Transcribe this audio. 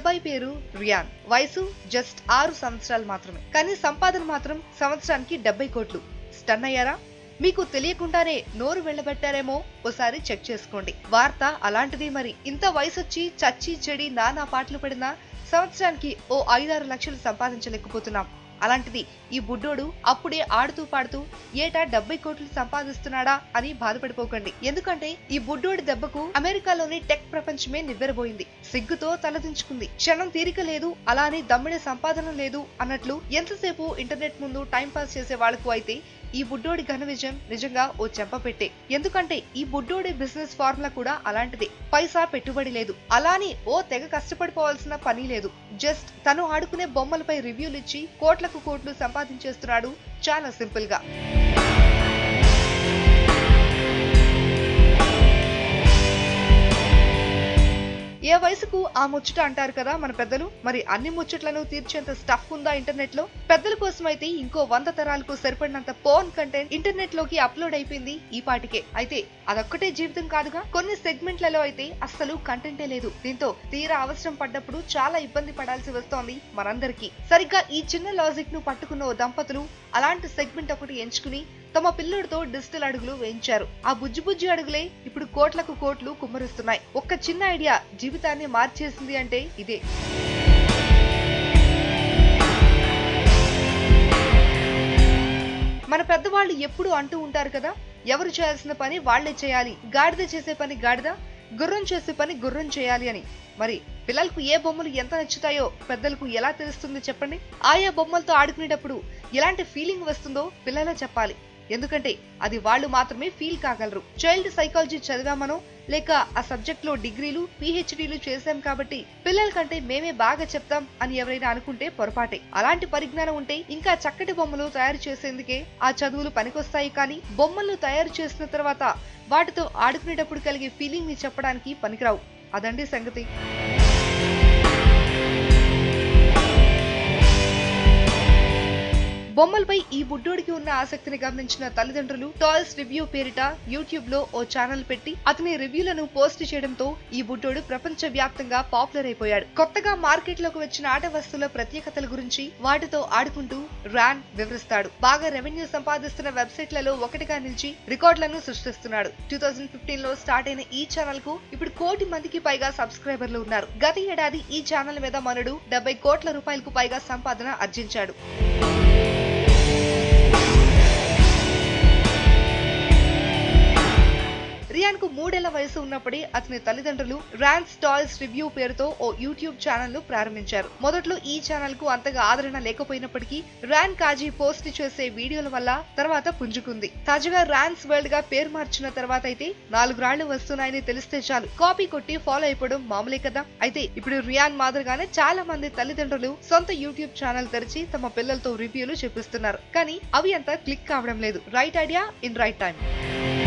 అబ్బాయి పేరు రియాన్ వయసు జస్ట్ ఆరు సంవత్సరాలు మాత్రమే కానీ సంపాదన మాత్రం సంవత్సరానికి డెబ్బై కోట్లు స్టన్ అయ్యారా మీకు తెలియకుండానే నోరు వెళ్ళబెట్టారేమో ఓసారి చెక్ చేసుకోండి వార్త అలాంటిది మరి ఇంత వయసొచ్చి చచ్చి చెడి నానా పాటలు పడినా సంవత్సరానికి ఓ ఐదారు లక్షలు సంపాదించలేకపోతున్నాం అలాంటిది ఈ బుడ్డోడు అప్పుడే ఆడుతూ పాడుతూ ఏటా డెబ్బై కోట్లు సంపాదిస్తున్నాడా అని బాధపడిపోకండి ఎందుకంటే ఈ బుడ్డోడి దెబ్బకు అమెరికాలోని టెక్ ప్రపంచమే నివ్వెరబోయింది సిగ్గుతో తలదించుకుంది క్షణం తీరిక లేదు అలానే దమ్మిడే సంపాదన లేదు అన్నట్లు ఎంతసేపు ఇంటర్నెట్ ముందు టైం పాస్ చేసే వాళ్లకు అయితే ఈ బుడ్డోడి ఘన విజయం నిజంగా ఓ చెంప పెట్టే ఎందుకంటే ఈ బుడ్డోడి బిజినెస్ ఫార్ములా కూడా అలాంటిదే పైసా పెట్టుబడి లేదు అలాని ఓ తెగ కష్టపడిపోవాల్సిన పని లేదు జస్ట్ తను ఆడుకునే బొమ్మలపై రివ్యూలు ఇచ్చి కోట్లకు కోట్లు సంపాదించేస్తున్నాడు చాలా సింపుల్ గా ఏ వయసుకు ఆ ముచ్చట అంటారు కదా మన పెద్దలు మరి అన్ని ముచ్చట్లను తీర్చేంత స్టఫ్ ఉందా ఇంటర్నెట్ లో పెద్దల కోసం అయితే ఇంకో వంద తరాలకు సరిపడినంత పోన్ కంటెంట్ ఇంటర్నెట్ లోకి అప్లోడ్ అయిపోయింది ఈ పాటికే అయితే అదొక్కటే జీవితం కాదుగా కొన్ని సెగ్మెంట్లలో అయితే అస్సలు కంటెంటే లేదు దీంతో తీరా అవసరం పడ్డప్పుడు చాలా ఇబ్బంది పడాల్సి వస్తోంది మనందరికీ సరిగ్గా ఈ చిన్న లాజిక్ ను పట్టుకున్న ఓ దంపతులు అలాంటి సెగ్మెంట్ ఒకటి ఎంచుకుని తమ పిల్లోడితో డిజిటల్ అడుగులు వేయించారు ఆ బుజ్జి బుజ్జి అడుగులే ఇప్పుడు కోట్లకు కోట్లు కుమ్మరిస్తున్నాయి ఒక్క చిన్న ఐడియా జీవితాన్ని మార్చేసింది అంటే ఇదే మన పెద్దవాళ్ళు ఎప్పుడు అంటూ ఉంటారు కదా ఎవరు చేయాల్సిన పని వాళ్లే చేయాలి గాడిద చేసే పని గాడిద గుర్రం చేసే పని గుర్రం చేయాలి అని మరి పిల్లలకు ఏ బొమ్మలు ఎంత నచ్చుతాయో పెద్దలకు ఎలా తెలుస్తుంది చెప్పండి ఆయా బొమ్మలతో ఆడుకునేటప్పుడు ఎలాంటి ఫీలింగ్ వస్తుందో పిల్లలే చెప్పాలి ఎందుకంటే అది వాళ్ళు మాత్రమే ఫీల్ కాగలరు చైల్డ్ సైకాలజీ చదివామనో లేక ఆ సబ్జెక్ట్ లో డిగ్రీలు పిహెచ్డీలు చేశాం కాబట్టి పిల్లల కంటే మేమే బాగా చెప్తాం అని ఎవరైనా అనుకుంటే పొరపాటే అలాంటి పరిజ్ఞానం ఉంటే ఇంకా చక్కటి బొమ్మలు తయారు చేసేందుకే ఆ చదువులు పనికొస్తాయి కానీ బొమ్మలు తయారు చేసిన తర్వాత వాటితో ఆడుకునేటప్పుడు కలిగే ఫీలింగ్ ని చెప్పడానికి పనికిరావు అదండి సంగతి బొమ్మలపై ఈ బుడ్డోడికి ఉన్న ఆసక్తిని గమనించిన తల్లిదండ్రులు టాయ్స్ రివ్యూ పేరిట యూట్యూబ్ లో ఓ ఛానల్ పెట్టి అతని రివ్యూలను పోస్ట్ చేయడంతో ఈ బుడ్డోడు ప్రపంచ వ్యాప్తంగా పాపులర్ అయిపోయాడు కొత్తగా మార్కెట్ లోకి వచ్చిన ఆట వస్తువుల ప్రత్యేకతల గురించి వాటితో ఆడుకుంటూ రాన్ వివరిస్తాడు బాగా రెవెన్యూ సంపాదిస్తున్న వెబ్సైట్లలో ఒకటిగా నిలిచి రికార్డులను సృష్టిస్తున్నాడు టూ థౌజండ్ ఫిఫ్టీన్ లో స్టార్ట్ అయిన ఈ ఛానల్ కు ఇప్పుడు కోటి మందికి పైగా సబ్స్క్రైబర్లు ఉన్నారు గత ఏడాది ఈ ఛానల్ మీద మనుడు డెబ్బై కోట్ల రూపాయలకు పైగా సంపాదన ఆర్జించాడు రియాన్ కు మూడేళ్ల వయసు ఉన్నప్పుడే అతని తల్లిదండ్రులు ర్యాన్స్ టాయ్స్ రివ్యూ పేరుతో ఓ యూట్యూబ్ ఛానల్ ను ప్రారంభించారు మొదట్లో ఈ ఛానల్ కు అంతగా ఆదరణ లేకపోయినప్పటికీ ర్యాన్ కాజీ పోస్ట్ చేసే వీడియోల వల్ల తర్వాత పుంజుకుంది తాజాగా ర్యాన్స్ వరల్డ్ గా పేరు మార్చిన తర్వాత అయితే నాలుగు రాళ్లు వస్తున్నాయని తెలిస్తే చాలు కాపీ కొట్టి ఫాలో అయిపోవడం మామూలే కదా అయితే ఇప్పుడు రియాన్ మాదిరిగానే చాలా మంది తల్లిదండ్రులు సొంత యూట్యూబ్ ఛానల్ తెరిచి తమ పిల్లలతో రివ్యూలు చూపిస్తున్నారు కానీ అవి అంతా క్లిక్ కావడం లేదు right idea in right time